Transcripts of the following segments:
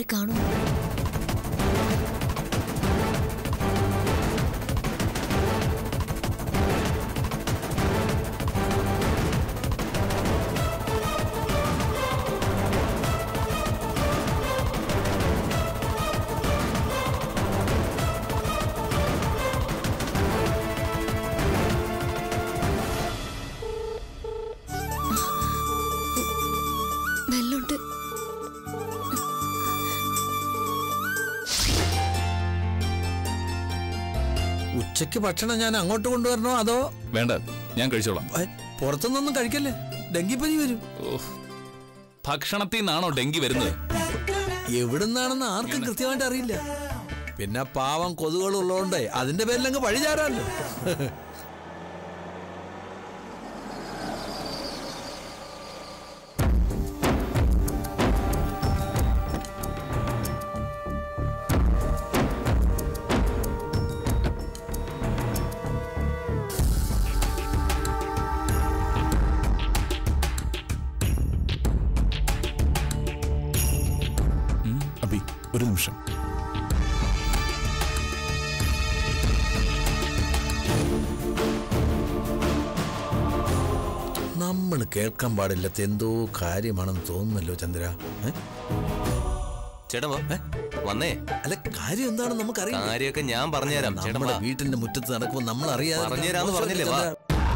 മാറി കാണും ബെല്ലുണ്ട് ഉച്ചയ്ക്ക് ഭക്ഷണം ഞാൻ അങ്ങോട്ട് കൊണ്ടുവരണോ അതോ വേണ്ട ഞാൻ കഴിച്ചോളാം ഏ, പുറത്തുനിന്നൊന്നും കഴിക്കല്ലേ ഡെങ്കിപ്പനി വരും ഓഹ്. ഭക്ഷണത്തിൽ നിന്നാണോ ഡെങ്കി വരുന്നത് എവിടുന്നാണെന്ന് ആർക്കും കൃത്യമായിട്ട് അറിയില്ല പിന്നെ പാവം കൊതുകുകൾ ഉള്ളതുകൊണ്ടേ അതിന്റെ പേരിലങ്ങ് പഴി ചാരാല്ലോ അബി ഒരു നിമിഷം നമ്മൾ കേൾക്കാൻ പാടില്ലാത്ത എന്തോ കാര്യമാണെന്ന് തോന്നുന്നല്ലോ ചന്ദ്ര ഏ? ചേട്ടാ വാ വന്നേ അല്ല കാര്യം എന്താണെന്ന് നമുക്കറിയാം കാര്യമൊക്കെ ഞാൻ പറഞ്ഞുതരാം ചേട്ടാ നമ്മുടെ വാ. വീട്ടിന്റെ മുറ്റത്ത് നടക്കുമ്പോൾ നമ്മൾ അറിയാതെ പറഞ്ഞുതരാന്ന് പറഞ്ഞില്ലേ, വാ.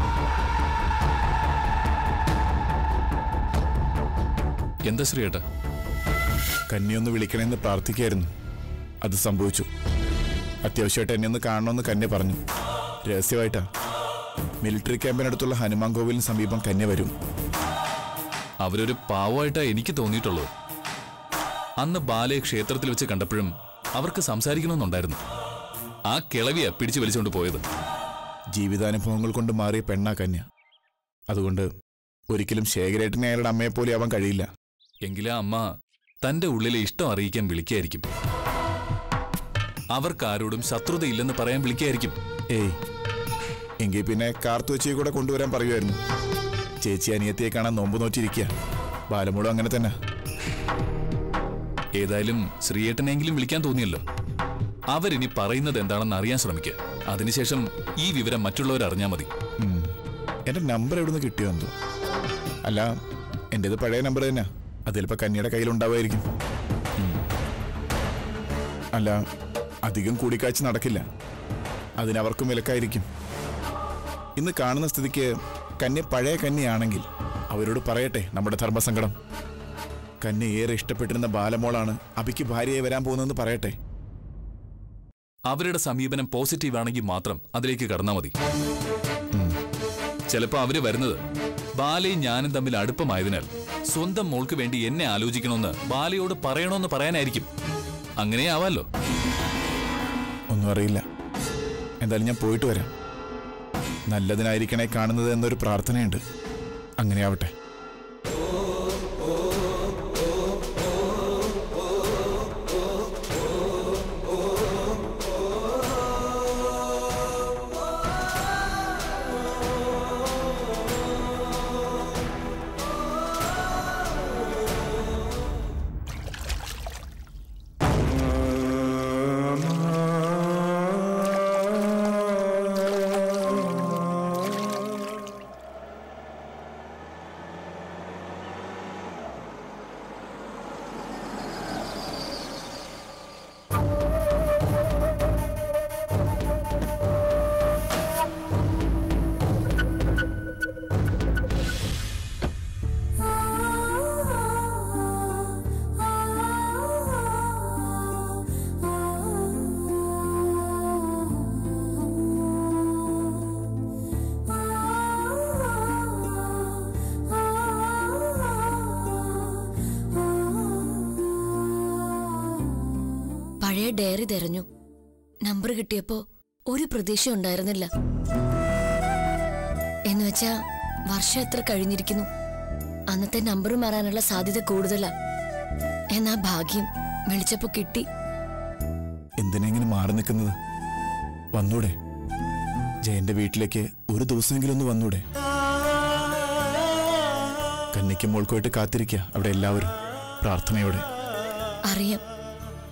എന്താ ശ്രീയേട്ടാ കന്യൊന്ന് വിളിക്കണമെന്ന് പ്രാർത്ഥിക്കായിരുന്നു അത് സംഭവിച്ചു അത്യാവശ്യമായിട്ട് എന്നെ ഒന്ന് കാണണമെന്ന് കന്യ പറഞ്ഞു രഹസ്യമായിട്ടാ മിലിറ്ററി ക്യാമ്പിനടുത്തുള്ള ഹനുമാൻ കോവിലിന് സമീപം കന്യ വരും അവരൊരു പാവമായിട്ടാ എനിക്ക് തോന്നിയിട്ടുള്ളത് അന്ന് ബാലയെ ക്ഷേത്രത്തിൽ വെച്ച് കണ്ടപ്പോഴും അവർക്ക് സംസാരിക്കണമെന്നുണ്ടായിരുന്നു ആ കിളവിയാ പിടിച്ചു വലിച്ചുകൊണ്ട് പോയത് ജീവിതാനുഭവങ്ങൾ കൊണ്ട് മാറിയ പെണ്ണാ കന്യ അതുകൊണ്ട് ഒരിക്കലും ശേഖരേട്ടനെ അയാളുടെ അമ്മയെ പോലെ ആവാൻ കഴിയില്ല എങ്കിലാ അമ്മ തന്റെ ഉള്ളിലെ ഇഷ്ടം അറിയിക്കാൻ വിളിക്കായിരിക്കും അവർക്കാരോടും ശത്രുതയില്ലെന്ന് പറയാൻ വിളിക്കായിരിക്കും ഏയ് എങ്കിൽ പിന്നെ കാർത്തുവച്ചിയെ കൂടെ കൊണ്ടുവരാൻ പറയുമായിരുന്നു ചേച്ചി അനിയത്തിയെ കാണാൻ നോമ്പ് നോറ്റിരിക്കുക ബാലമൂടും അങ്ങനെ തന്നെ ഏതായാലും ശ്രീയേട്ടനെങ്കിലും വിളിക്കാൻ തോന്നിയല്ലോ അവരിനി പറയുന്നത് എന്താണെന്ന് അറിയാൻ ശ്രമിക്കുക അതിനുശേഷം ഈ വിവരം മറ്റുള്ളവർ അറിഞ്ഞാൽ മതി ഉം. എന്റെ നമ്പർ എവിടുന്ന് കിട്ടിയോ എന്തോ അല്ല എന്റേത് പഴയ നമ്പർ തന്നെ അതിലിപ്പോ കന്യയുടെ കയ്യിലുണ്ടാവുമായിരിക്കും ഉം. അല്ല അധികം കൂടിക്കാഴ്ച നടക്കില്ല അതിനവർക്കും വിലക്കായിരിക്കും ഇന്ന് കാണുന്ന സ്ഥിതിക്ക് കന്യ പഴയ കന്യയാണെങ്കിൽ അവരോട് പറയട്ടെ നമ്മുടെ ധർമ്മസങ്കടം കന്യ ഏറെ ഇഷ്ടപ്പെട്ടിരുന്ന ബാലമോളാണ് അബിക്ക് ഭാര്യയായി വരാൻ പോകുന്നതെന്ന് പറയട്ടെ അവരുടെ സമീപനം പോസിറ്റീവ് ആണെങ്കിൽ മാത്രം അതിലേക്ക് കടന്നാൽ മതി ചിലപ്പോ അവര് വരുന്നത് ബാലയും ഞാനും തമ്മിൽ അടുപ്പമായതിനാൽ സ്വന്തം മോൾക്ക് വേണ്ടി എന്നെ ആലോചിക്കണമെന്ന് ബാലയോട് പറയണമെന്ന് പറയാനായിരിക്കും അങ്ങനെ ആവാലോ ഒന്നും അറിയില്ല എന്തായാലും ഞാൻ പോയിട്ട് വരാം നല്ലതിനായിരിക്കണേ കാണുന്നത് എന്നൊരു പ്രാർത്ഥനയുണ്ട് അങ്ങനെ ആവട്ടെ പഴയ ഡയറി തെരഞ്ഞു നമ്പർ കിട്ടിയപ്പോ ഒരു പ്രതീക്ഷ ഉണ്ടായിരുന്നില്ല എന്നുവെച്ചാ വർഷം എത്ര കഴിഞ്ഞിരിക്കുന്നു അന്നത്തെ നമ്പർ മാറാനുള്ള സാധ്യത കൂടുതലാ എന്നാ ഭാഗ്യം വിളിച്ചപ്പോ കിട്ടി എന്തിനെങ്ങനെ മാറി നിൽക്കുന്നത് വന്നൂടെ ജയന്റെ വീട്ടിലേക്ക് ഒരു ദിവസമെങ്കിലും ഒന്ന് വന്നൂടെ കന്നിക്ക് മോൾക്കുമായിട്ട് കാത്തിരിക്കുക അവിടെ എല്ലാവരും പ്രാർത്ഥനയോടെ അറിയാം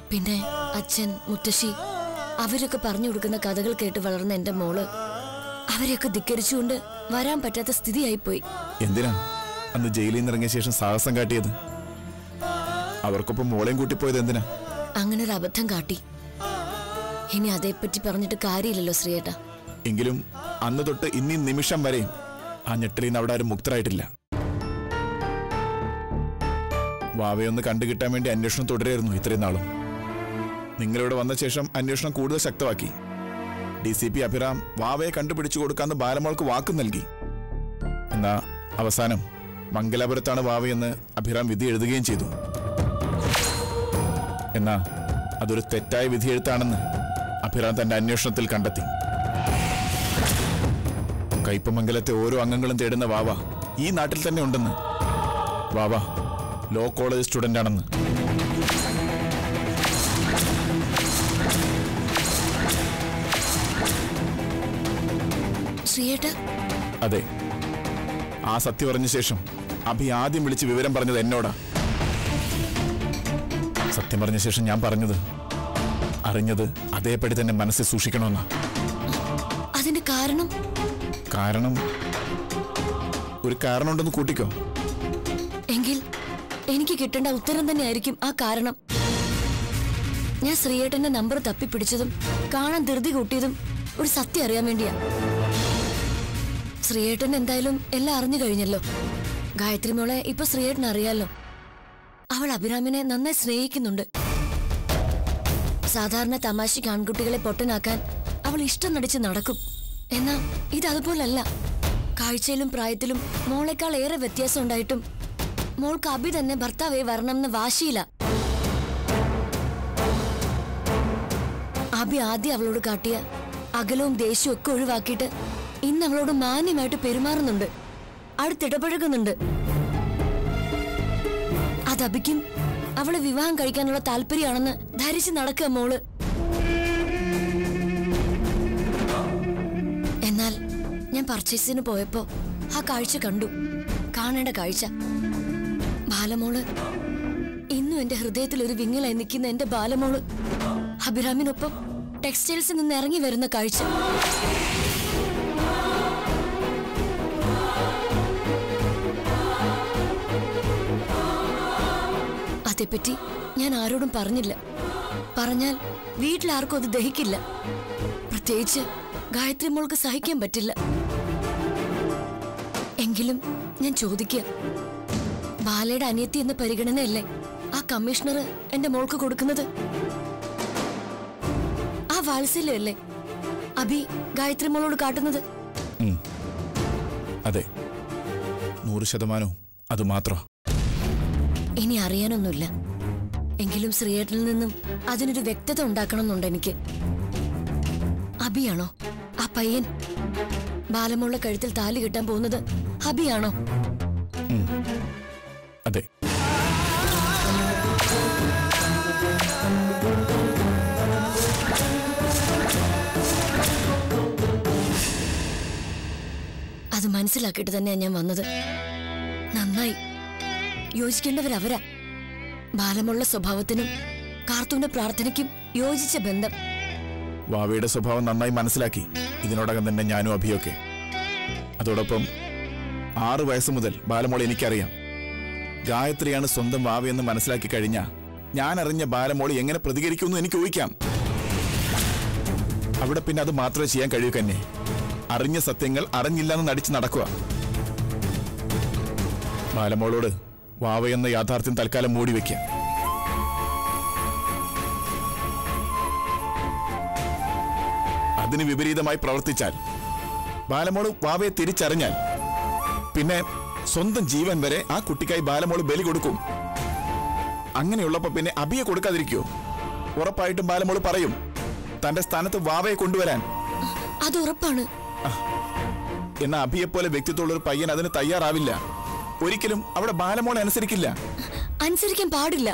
പിന്നെ അച്ഛൻ മുത്തശ്ശി അവരൊക്കെ പറഞ്ഞു കൊടുക്കുന്ന കഥകൾ കേട്ട് വളർന്ന എന്റെ മോള് അവരെയൊക്കെ ധിക്കരിച്ചുകൊണ്ട് വരാൻ പറ്റാത്ത സ്ഥിതിയായിപ്പോയി എന്തിനാ അന്ന് ജയിലിൽ നിന്ന് ഇറങ്ങിയ ശേഷം സാഹസം കാട്ടിയത് അവർക്കൊപ്പം മോളെയും കൂട്ടിപ്പോയത് എന്തിനാ അങ്ങനെ ഒരു അബദ്ധം കാട്ടി ഇനി അതേപ്പറ്റി പറഞ്ഞിട്ട് കാര്യമില്ലല്ലോ ശ്രീയേട്ട എങ്കിലും അന്ന് തൊട്ട് ഇന്നീ നിമിഷം വരെയും ആ ഞെട്ടലിൽ നിന്ന് അവിടെ ആരും മുക്തരായിട്ടില്ല വാവയൊന്ന് കണ്ടു കിട്ടാൻ വേണ്ടി അന്വേഷണം തുടരായിരുന്നു ഇത്രയും നാളും നിങ്ങളിവിടെ വന്ന ശേഷം അന്വേഷണം കൂടുതൽ ശക്തമാക്കി ഡി സി പി അഭിറാം വാവയെ കണ്ടുപിടിച്ചു കൊടുക്കാന്ന് ബാലമോൾക്ക് വാക്ക് നൽകി എന്നാ അവസാനം മംഗലാപുരത്താണ് വാവയെന്ന് അഭിറാം വിധി എഴുതുകയും ചെയ്തു എന്നാ അതൊരു തെറ്റായ വിധിയെഴുത്താണെന്ന് അഭിറാം തന്റെ അന്വേഷണത്തിൽ കണ്ടെത്തി കയ്പമംഗലത്തെ ഓരോ അംഗങ്ങളും തേടുന്ന വാവ ഈ നാട്ടിൽ തന്നെ ഉണ്ടെന്ന് വാവ ലോ കോളേജ് സ്റ്റുഡന്റ് ആണെന്ന് ശ്രീയേട്ട അതെ ആ സത്യം അറിഞ്ഞ ശേഷം അഭി ആദ്യം വിളിച്ച് വിവരം പറഞ്ഞത് എന്നോടാ സത്യം പറഞ്ഞ ശേഷം ഞാൻ പറഞ്ഞത് അറിഞ്ഞത് അതേപടി തന്നെ മനസ്സിൽ സൂക്ഷിക്കണമെന്നാ അതിന്റെ കാരണം കാരണം ഒരു കാരണമുണ്ടെന്ന് കൂട്ടിക്കോ എങ്കിൽ എനിക്ക് കിട്ടേണ്ട ഉത്തരം തന്നെയായിരിക്കും ആ കാരണം ഞാൻ ശ്രീയേട്ടന്റെ നമ്പർ തപ്പിപ്പിടിച്ചതും കാണാൻ ധൃതി കൂട്ടിയതും ഒരു സത്യം അറിയാൻ വേണ്ടിയാ ശ്രീയേട്ടൻ എന്തായാലും എല്ലാം അറിഞ്ഞു കഴിഞ്ഞല്ലോ ഗായത്രി മോളെ ഇപ്പൊ ശ്രീയേട്ടൻ അറിയാലോ അവൾ അഭിരാമിനെ നന്നായി സ്നേഹിക്കുന്നുണ്ട് സാധാരണ തമാശയ്ക്ക് ആൺകുട്ടികളെ പൊട്ടനാക്കാൻ അവൾ ഇഷ്ടം നടിച്ച് നടക്കും എന്നാ ഇത് അതുപോലല്ല കാഴ്ചയിലും പ്രായത്തിലും മോളെക്കാൾ ഏറെ വ്യത്യാസം ഉണ്ടായിട്ടും മോൾക്ക് അഭി തന്നെ ഭർത്താവേ വരണമെന്ന് വാശിയില്ല അഭി ആദ്യം അവളോട് കാട്ടിയ അകലവും ദേഷ്യവും ഒക്കെ ഒഴിവാക്കിയിട്ട് ഇന്ന് അവളോട് മാന്യമായിട്ട് പെരുമാറുന്നുണ്ട് അടുത്തിടപഴകുന്നുണ്ട് അത് അഭിക്കും അവളെ വിവാഹം കഴിക്കാനുള്ള താല്പര്യമാണെന്ന് ധരിച്ച് നടക്കുക മോള് എന്നാൽ ഞാൻ പർച്ചേസിന് പോയപ്പോ ആ കാഴ്ച കണ്ടു കാണേണ്ട കാഴ്ച ബാലമോള് ഇന്നും എന്റെ ഹൃദയത്തിൽ ഒരു വിങ്ങലായി നിൽക്കുന്ന എന്റെ ബാലമോള് അഭിരാമിനൊപ്പം ടെക്സ്റ്റൈൽസിൽ നിന്ന് ഇറങ്ങി വരുന്ന കാഴ്ച അതേപ്പറ്റി ഞാൻ ആരോടും പറഞ്ഞില്ല പറഞ്ഞാൽ വീട്ടിലാർക്കും അത് ദഹിക്കില്ല പ്രത്യേകിച്ച് ഗായത്രി മോൾക്ക് സഹിക്കാൻ പറ്റില്ല എങ്കിലും ഞാൻ ചോദിക്കുക ബാലയുടെ അനിയത്തി എന്ന പരിഗണനയല്ലേ ആ കമ്മീഷണർ എന്റെ മോൾക്ക് കൊടുക്കുന്നത് ആ വാത്സല്യമല്ലേ അഭി ഗായത്രി മോളോട് കാട്ടുന്നത് ഉം. അതെ നൂറ് ശതമാനവും അത് മാത്രമാ ഇനി അറിയാനൊന്നുമില്ല എങ്കിലും ശ്രീയേട്ടനിൽ നിന്നും അതിനൊരു വ്യക്തത ഉണ്ടാക്കണമെന്നുണ്ട് എനിക്ക് അബിയാണോ ആ പയ്യൻ ബാലമുള്ള കഴുത്തിൽ താലി കിട്ടാൻ പോകുന്നത് അബിയാണോ അതെ അത് മനസ്സിലാക്കിയിട്ട് തന്നെയാ ഞാൻ വന്നത് നന്നായി യോജിക്കേണ്ടവരവരാ ബാലമുള്ള സ്വഭാവത്തിനും കാർത്തൂന്റെ പ്രാർത്ഥനയ്ക്കും യോജിച്ച ബന്ധം വാവയുടെ സ്വഭാവം നന്നായി മനസ്സിലാക്കി ഇതിനോടകം തന്നെ ഞാനും അഭിയൊക്കെ അതോടൊപ്പം ആറു വയസ്സ് മുതൽ ബാലമോളെ എനിക്കറിയാം ഗായത്രിയാണ് സ്വന്തം വാവയെന്ന് മനസ്സിലാക്കി കഴിഞ്ഞാ ഞാൻ അറിഞ്ഞ ബാലമോള് എങ്ങനെ പ്രതികരിക്കുമെന്ന് എനിക്ക് ഊഹിക്കാം അവിടെ പിന്നെ അത് മാത്രമേ ചെയ്യാൻ കഴിയൂ കന്നെ അറിഞ്ഞ സത്യങ്ങൾ അറിഞ്ഞില്ലെന്ന് നടിച്ച് നടക്കുക ബാലമോളോട് വാവയെന്ന യാഥാർത്ഥ്യം തൽക്കാലം മൂടി വെക്കാം അതിന് വിപരീതമായി പ്രവർത്തിച്ചാൽ ബാലമോള് വാവയെ തിരിച്ചറിഞ്ഞാൽ പിന്നെ സ്വന്തം ജീവൻ വരെ ആ കുട്ടിക്കായി ബാലമോള് ബലി കൊടുക്കും അങ്ങനെയുള്ളപ്പോ പിന്നെ അബിയെ കൊടുക്കാതിരിക്കോ ഉറപ്പായിട്ടും ബാലമോള് പറയും തന്റെ സ്ഥാനത്ത് വാവയെ കൊണ്ടുവരാൻ അത് ഉറപ്പാണ് എന്ന അഭിയെപ്പോലെ വ്യക്തിത്വമുള്ള ഒരു പയ്യൻ അതിന് തയ്യാറാവില്ല ഒരിക്കലും അവിടെ ബാലമോളെ അനുസരിക്കില്ല അനുസരിക്കാൻ പാടില്ല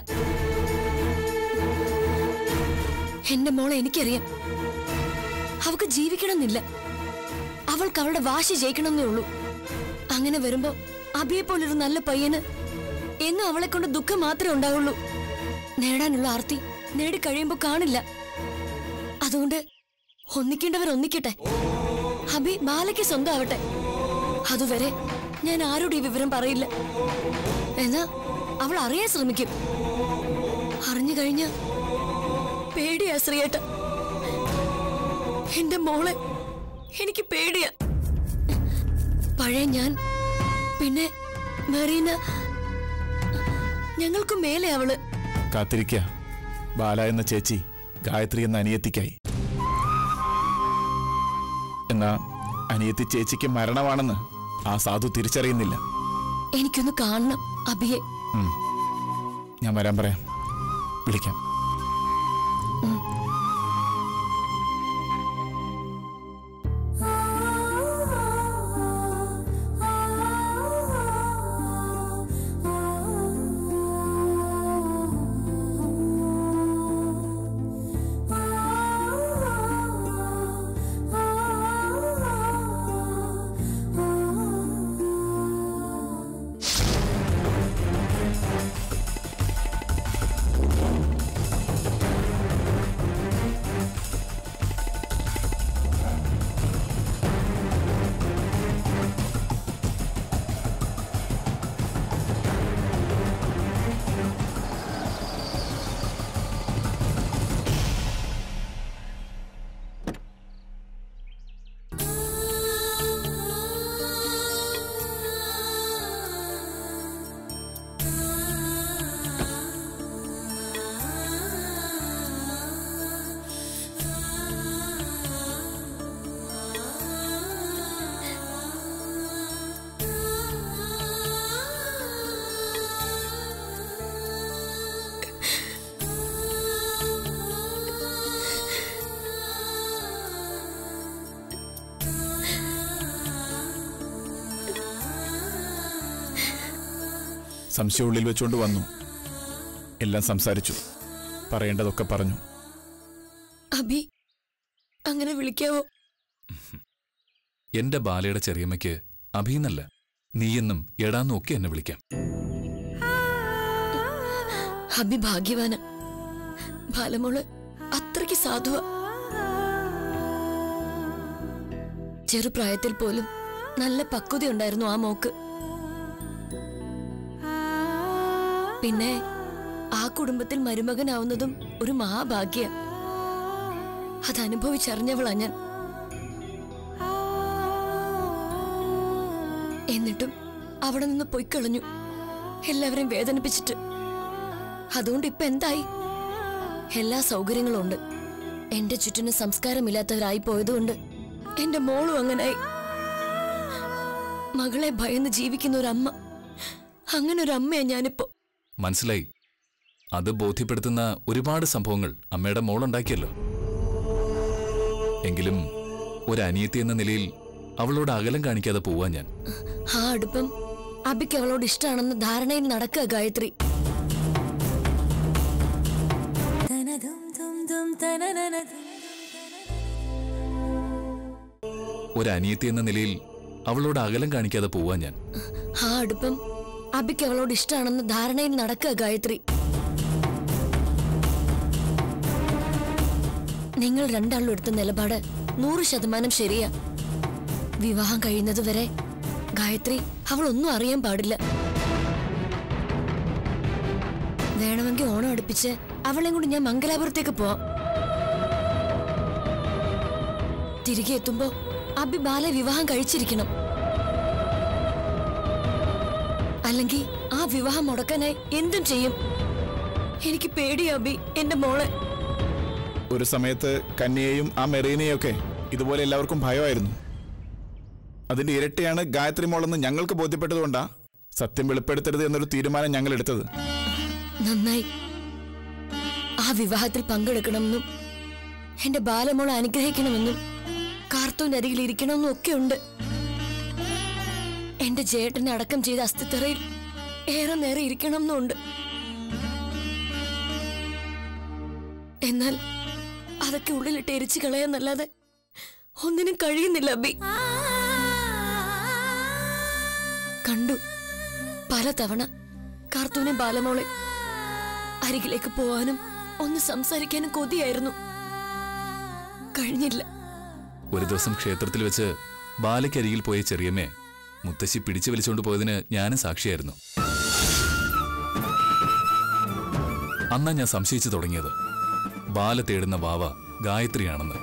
എന്റെ മോളെ എനിക്കറിയാം അവൾക്ക് ജീവിക്കണമെന്നില്ല അവൾക്ക് അവളുടെ വാശി ജയിക്കണമെന്നേ ഉള്ളൂ അങ്ങനെ വരുമ്പോ അഭിയെ പോലൊരു നല്ല പയ്യന് എന്നും അവളെ കൊണ്ട് ദുഃഖം മാത്രമേ ഉണ്ടാവുള്ളൂ നേടാനുള്ള ആർത്തി നേടിക്കഴിയുമ്പോ കാണില്ല അതുകൊണ്ട് ഒന്നിക്കേണ്ടവർ ഒന്നിക്കട്ടെ അഭി ബാലയ്ക്ക് സ്വന്തമാവട്ടെ അതുവരെ ഞാൻ ആരോടും ഈ വിവരം പറയില്ല എന്നാ അവൾ അറിയാൻ ശ്രമിക്കും അറിഞ്ഞു കഴിഞ്ഞ പേടിയാ ശ്രീയേട്ട എന്റെ മോളെ എനിക്ക് പേടിയാ പഴയ ഞാൻ പിന്നെ മെറീന ഞങ്ങൾക്ക് മേലെ അവള് കാത്തിരിക്ക ബാല എന്ന ചേച്ചി ഗായത്രി എന്ന അനിയത്തിക്കായി എന്നാ അനിയത്തി ചേച്ചിക്ക് മരണമാണെന്ന് ആ സാധു തിരിച്ചറിയുന്നില്ല എനിക്കൊന്ന് കാണണം അഭിയെ ഉം. ഞാൻ വരാൻ പറയാം വിളിക്കാം സംശയം ഉള്ളിൽ വെച്ചുകൊണ്ട് വന്നു എല്ലാം സംസാരിച്ചു പറയേണ്ടതൊക്കെ പറഞ്ഞു അഭി അങ്ങനെ വിളിക്കാവോ എന്റെ ബാലയുടെ ചെറിയമ്മയ്ക്ക് അഭിന്നല്ല നീയെന്നും എടാന്നും ഒക്കെ എന്നെ വിളിക്കാം അഭി ഭാഗ്യവാന ബാലമോള് അത്രയ്ക്ക് സാധുവ ചെറുപ്രായത്തിൽ പോലും നല്ല പക്വതയുണ്ടായിരുന്നു ആ മോക്ക് പിന്നെ ആ കുടുംബത്തിൽ മരുമകനാവുന്നതും ഒരു മഹാഭാഗ്യ അതനുഭവിച്ചറിഞ്ഞവളാ ഞാൻ എന്നിട്ടും അവിടെ നിന്ന് പൊയ്ക്കളഞ്ഞു എല്ലാവരെയും വേദനിപ്പിച്ചിട്ട് അതുകൊണ്ട് ഇപ്പൊ എന്തായി എല്ലാ സൗകര്യങ്ങളും ഉണ്ട് എന്റെ ചുറ്റിന് സംസ്കാരമില്ലാത്തവരായി പോയതുകൊണ്ട് എന്റെ മോളും അങ്ങനായി മകളെ ഭയന്ന് ജീവിക്കുന്ന ഒരു അമ്മ അങ്ങനെ ഒരു അമ്മയാ ഞാനിപ്പോ മനസ്സിലായി അത് ബോധ്യപ്പെടുത്തുന്ന ഒരുപാട് സംഭവങ്ങൾ അമ്മയുടെ മോളുണ്ടാക്കിയല്ലോ എങ്കിലും ഒരു അനിയത്തി എന്ന നിലയിൽ അവളോട് അകലം കാണിക്കാതെ പോവാൻ ഞാൻ ആ അടുപ്പം അബിക്ക് അവളോട് ഇഷ്ടമാണെന്ന ധാരണയിൽ നടക്കുക ഗായത്രി ഒരു അനിയത്തി എന്ന നിലയിൽ അവളോട് അകലം കാണിക്കാതെ പോവാൻ ഞാൻ ആ അടുപ്പം അബിക്ക് അവളോട് ഇഷ്ടമാണെന്ന ധാരണയിൽ നടക്കുക ഗായത്രി നിങ്ങൾ രണ്ടാളും എടുത്ത നിലപാട് നൂറ് ശതമാനം ശരിയാ വിവാഹം കഴിയുന്നത് വരെ ഗായത്രി അവൾ ഒന്നും അറിയാൻ പാടില്ല വേണമെങ്കിൽ ഓണം അടുപ്പിച്ച് അവളെ കൊണ്ട് ഞാൻ മംഗലാപുരത്തേക്ക് പോവാം തിരികെ എത്തുമ്പോ അബി ബാലെ വിവാഹം കഴിച്ചിരിക്കണം അല്ലെങ്കിൽ ആ വിവാഹം മുടക്കാനായി എന്തും ചെയ്യും എനിക്ക് പേടിയാ അബി എന്റെ മോളെ ഒരു സമയത്ത് കന്യയെയും ആ മെറീനയും ഒക്കെ ഇതുപോലെ എല്ലാവർക്കും ഭയമായിരുന്നു അതിന്റെ ഇരട്ടിയാണ് ഗായത്രി മോളെന്ന് ഞങ്ങൾക്ക് ബോധ്യപ്പെട്ടതുകൊണ്ടാ സത്യം വെളിപ്പെടുത്തരുത് എന്നൊരു തീരുമാനം ഞങ്ങൾ എടുത്തത് നന്നായി ആ വിവാഹത്തിൽ പങ്കെടുക്കണമെന്നും എന്റെ ബാലമോളെ അനുഗ്രഹിക്കണമെന്നും കാർത്തൂന്റെ അരികിൽ ഇരിക്കണമെന്നും ഒക്കെ ഉണ്ട് എന്റെ ജേട്ടനെ അടക്കം ചെയ്ത അസ്ഥിത്തറയിൽ ഏറെ നേരെ ഇരിക്കണമെന്നുണ്ട് എന്നാൽ അതൊക്കെ ഉള്ളിലിട്ട് എരിച്ചു കളയാന്നല്ലാതെ ഒന്നിനും കഴിയുന്നില്ല അബി കണ്ടു പലതവണ കാർത്തൂനെ ബാലമോളെ അരികിലേക്ക് പോവാനും ഒന്ന് സംസാരിക്കാനും കൊതിയായിരുന്നു കഴിഞ്ഞില്ല ഒരു ദിവസം ക്ഷേത്രത്തിൽ വെച്ച് ബാലയ്ക്കരികിൽ പോയ ചെറിയമ്മയെ മുത്തശ്ശി പിടിച്ചു വലിച്ചുകൊണ്ട് പോയതിന് ഞാനും സാക്ഷിയായിരുന്നു അന്നാ ഞാൻ സംശയിച്ചു തുടങ്ങിയത് ബാല തേടുന്ന വാവ ഗായത്രിയാണെന്ന്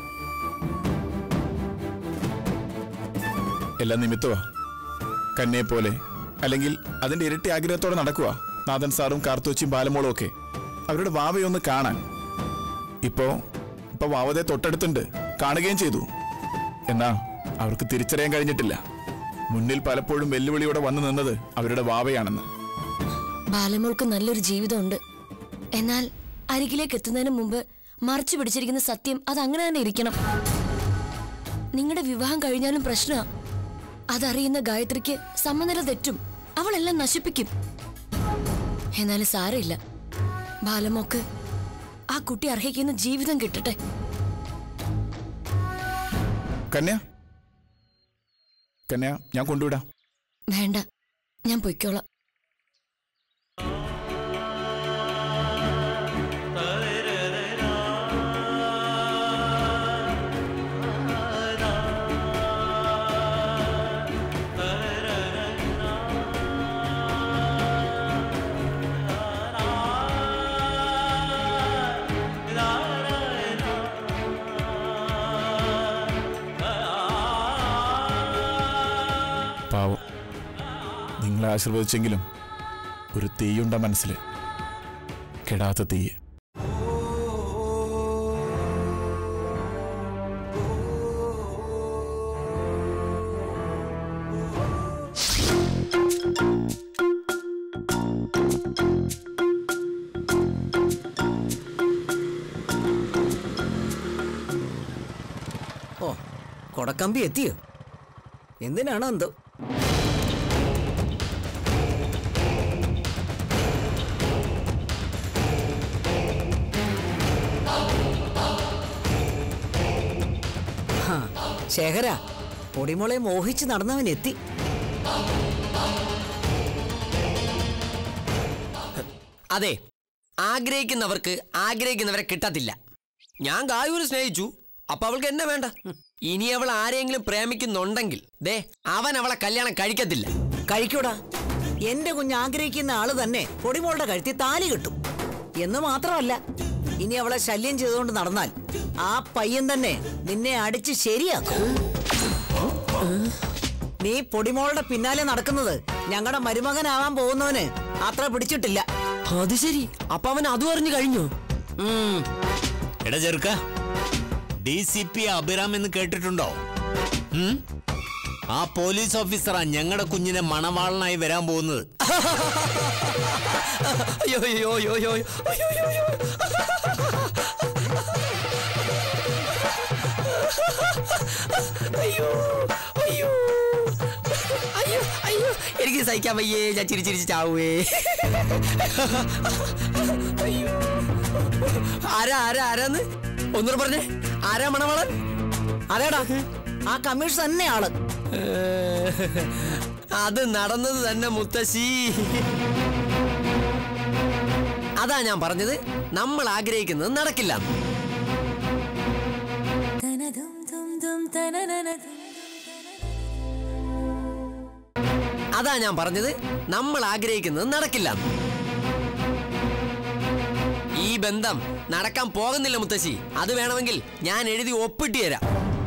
എല്ലാം നിമിത്തമാ കന്നയെ പോലെ അല്ലെങ്കിൽ അതിന്റെ ഇരട്ടി ആഗ്രഹത്തോടെ നടക്കുക നാഥൻ സാറും കാർത്തോച്ചിയും ബാലമോളും ഒക്കെ അവരുടെ വാവയൊന്ന് കാണാൻ ഇപ്പോ ഇപ്പൊ വാവതെ തൊട്ടടുത്തുണ്ട് കാണുകയും ചെയ്തു എന്നാ അവർക്ക് തിരിച്ചറിയാൻ കഴിഞ്ഞിട്ടില്ല മുന്നിൽ പലപ്പോഴും വെല്ലുവിളിയോടെ വന്നു നിന്നത് അവരുടെ വാവയാണെന്ന് ബാലമോൾക്ക് നല്ലൊരു ജീവിതമുണ്ട് എന്നാൽ അരികിലേക്ക് എത്തുന്നതിന് മുമ്പ് മറച്ചു പിടിച്ചിരിക്കുന്ന സത്യം അത് അങ്ങനെ തന്നെ ഇരിക്കണം നിങ്ങളുടെ വിവാഹം കഴിഞ്ഞാലും പ്രശ്നമാ അതറിയുന്ന ഗായത്രിക്ക് സമനില തെറ്റും അവളെല്ലാം നശിപ്പിക്കും എന്നാലും സാരമില്ല ബാലമോക്ക് ആ കുട്ടി അർഹിക്കുന്ന ജീവിതം കിട്ടട്ടെ കന്യ കന്യ ഞാൻ കൊണ്ടുവിടാം വേണ്ട ഞാൻ പൊയ്ക്കോളാം പാവം നിങ്ങളെ ആശീർവദിച്ചെങ്കിലും ഒരു തീയുണ്ട മനസ്സിൽ കെടാത്ത തീയ് ഓ കൊടക്കമ്പി എത്തിയോ എന്തിനാണോ എന്തോ ഹാ, ശേഖര പൊടിമോളെ മോഹിച്ച് നടന്നവൻ എത്തി അതെ ആഗ്രഹിക്കുന്നവർക്ക് ആഗ്രഹിക്കുന്നവരെ കിട്ടത്തില്ല ഞാൻ ഗായൂര് സ്നേഹിച്ചു അപ്പൊ അവൾക്ക് എന്നെ വേണ്ട ഇനി അവൾ ആരെങ്കിലും പ്രേമിക്കുന്നുണ്ടെങ്കിൽ ദേ അവൻ അവളെ കല്യാണം കഴിക്കത്തില്ല കഴിക്കൂടാ എന്റെ കുഞ്ഞ് ആഗ്രഹിക്കുന്ന ആള് തന്നെ പൊടിമോളുടെ കഴുത്തി താലി കിട്ടും എന്ന് മാത്രമല്ല ഇനി അവളെ ശല്യം ചെയ്തുകൊണ്ട് നടന്നാൽ ആ പയ്യൻ തന്നെ നിന്നെ അടിച്ച് ശരിയാക്കും നീ പൊടിമോളുടെ പിന്നാലെ നടക്കുന്നത് ഞങ്ങളുടെ മരുമകനാവാൻ പോകുന്നവന് അത്ര പിടിച്ചിട്ടില്ല അത് ശരി അപ്പൊ അവൻ അതും അറിഞ്ഞു കഴിഞ്ഞു എടാ ചെറുക്ക ഡി സി പി അഭിറാം എന്ന് കേട്ടിട്ടുണ്ടോ ഉം? ആ പോലീസ് ഓഫീസറാ ഞങ്ങളുടെ കുഞ്ഞിനെ മണവാളനായി വരാൻ പോകുന്നത് അയ്യോ അയ്യോ അയ്യോ അയ്യോ അയ്യോ അയ്യോ അയ്യോ അയ്യോ അയ്യോ അയ്യോ അയ്യോ എനിക്ക് സഹിക്കാൻ വയ്യേ ഞാൻ ചിരി ചിരിച്ച് ചാവുവേ അയ്യോ ആരാ ആരാ ആരാന്ന് ഒന്നുകൂടെ പറഞ്ഞേ ആരാ മണവാളൻ അതേടാ ആ കമ്മീഷൻ തന്നെ ആള് അത് നടന്നത് തന്നെ മുത്തശ്ശി അതാ ഞാൻ പറഞ്ഞത് നമ്മൾ ആഗ്രഹിക്കുന്നത് നടക്കില്ല അതാ ഞാൻ പറഞ്ഞത് നമ്മൾ ആഗ്രഹിക്കുന്നത് നടക്കില്ല ഈ ബന്ധം നടക്കാൻ പോകുന്നില്ല മുത്തശ്ശി അത് വേണമെങ്കിൽ ഞാൻ എഴുതി ഒപ്പിട്ട് തരാം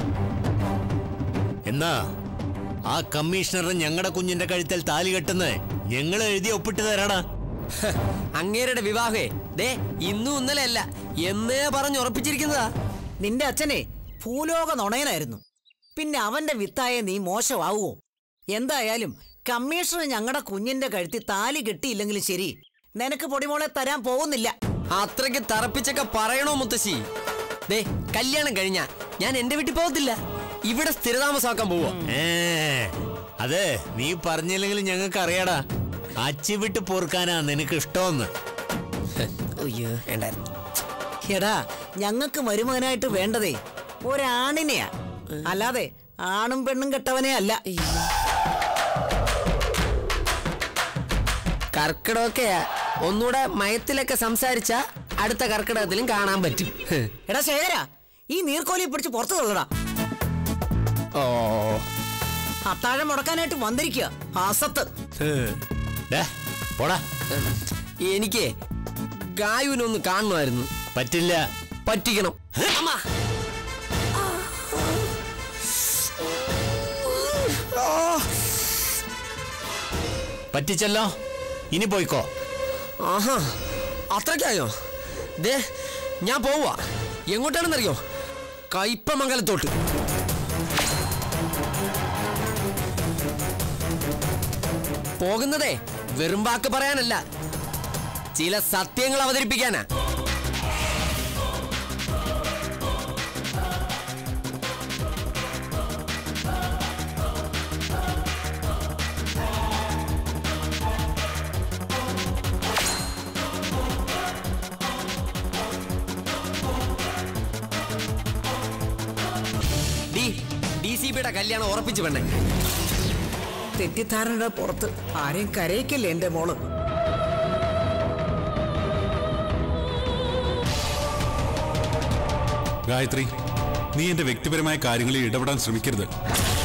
എന്നാ ആ കമ്മീഷണർ ഞങ്ങളുടെ കുഞ്ഞിന്റെ കഴുത്തിൽ താലി കെട്ടുന്നത് ഞങ്ങൾ എഴുതി ഒപ്പിട്ട് തരാടാ ഹ്, അങ്ങേരുടെ വിവാഹേ ദേ ഇന്നും ഇന്നലെ അല്ല എന്നേ പറഞ്ഞ് ഉറപ്പിച്ചിരിക്കുന്നതാ നിന്റെ അച്ഛനെ ഭൂലോക നുണയനായിരുന്നു പിന്നെ അവന്റെ വിത്തായ നീ മോശമാവുമോ എന്തായാലും കമ്മീഷണർ ഞങ്ങളുടെ കുഞ്ഞിന്റെ കഴുത്തി താലി കെട്ടിയില്ലെങ്കിലും ശരി നിനക്ക് പൊടിമോളെ തരാൻ പോകുന്നില്ല അത്രയ്ക്ക് തറപ്പിച്ചൊക്കെ പറയണോ മുത്തശ്ശി ദേ കല്യാണം കഴിഞ്ഞ ഞാൻ എന്റെ വീട്ടിൽ പോകത്തില്ല ഇവിടെ സ്ഥിരതാമസമാക്കാൻ പോവോ ഏ അതെ നീ പറഞ്ഞില്ലെങ്കിലും ഞങ്ങൾക്ക് അറിയാടാ അച്ചി വിട്ട് പൊറുക്കാനാ നിനക്ക് ഇഷ്ടമെന്ന് അയ്യോ വേണ്ടായിരുന്നു എടാ ഞങ്ങൾക്ക് മരുമകനായിട്ട് വേണ്ടതേ ഒരാണിനെയാ അല്ലാതെ ആണും പെണ്ണും കെട്ടവനെ അല്ല കർക്കിടമൊക്കെയാ ഒന്നുകൂടെ മയത്തിലൊക്കെ സംസാരിച്ച അടുത്ത കർക്കിടകത്തിലും കാണാൻ പറ്റും ഹ്. എടാ ശേഖര ഈ നീർക്കോലി പിടിച്ച് പുറത്തു തള്ളടാ ഓ അത്താഴം മുടക്കാനായിട്ട് വന്നിരിക്കുക അസത്ത് ഡേ, പോടാ എനിക്ക് ഗായുവിനൊന്ന് കാണണമായിരുന്നു പറ്റില്ല പറ്റിക്കണം അമ്മ. പറ്റിച്ചല്ലോ ഇനി പോയിക്കോ ആഹാ അത്രയ്ക്കായോ ദേ ഞാൻ പോവാ എങ്ങോട്ടാണെന്നറിയോ കയ്പമംഗലത്തോട്ട് പോകുന്നതേ വെറും വാക്ക് പറയാനല്ല ചില സത്യങ്ങൾ അവതരിപ്പിക്കാനാ ഡി ഡി സി പിയുടെ കല്യാണം ഉറപ്പിച്ചു വേണ്ടേ തെറ്റിദ്ധാരണയുടെ പുറത്ത് ആരെയും കരയിക്കല്ലേ എന്റെ മോള് ഗായത്രി നീ എന്റെ വ്യക്തിപരമായ കാര്യങ്ങളിൽ ഇടപെടാൻ ശ്രമിക്കരുത്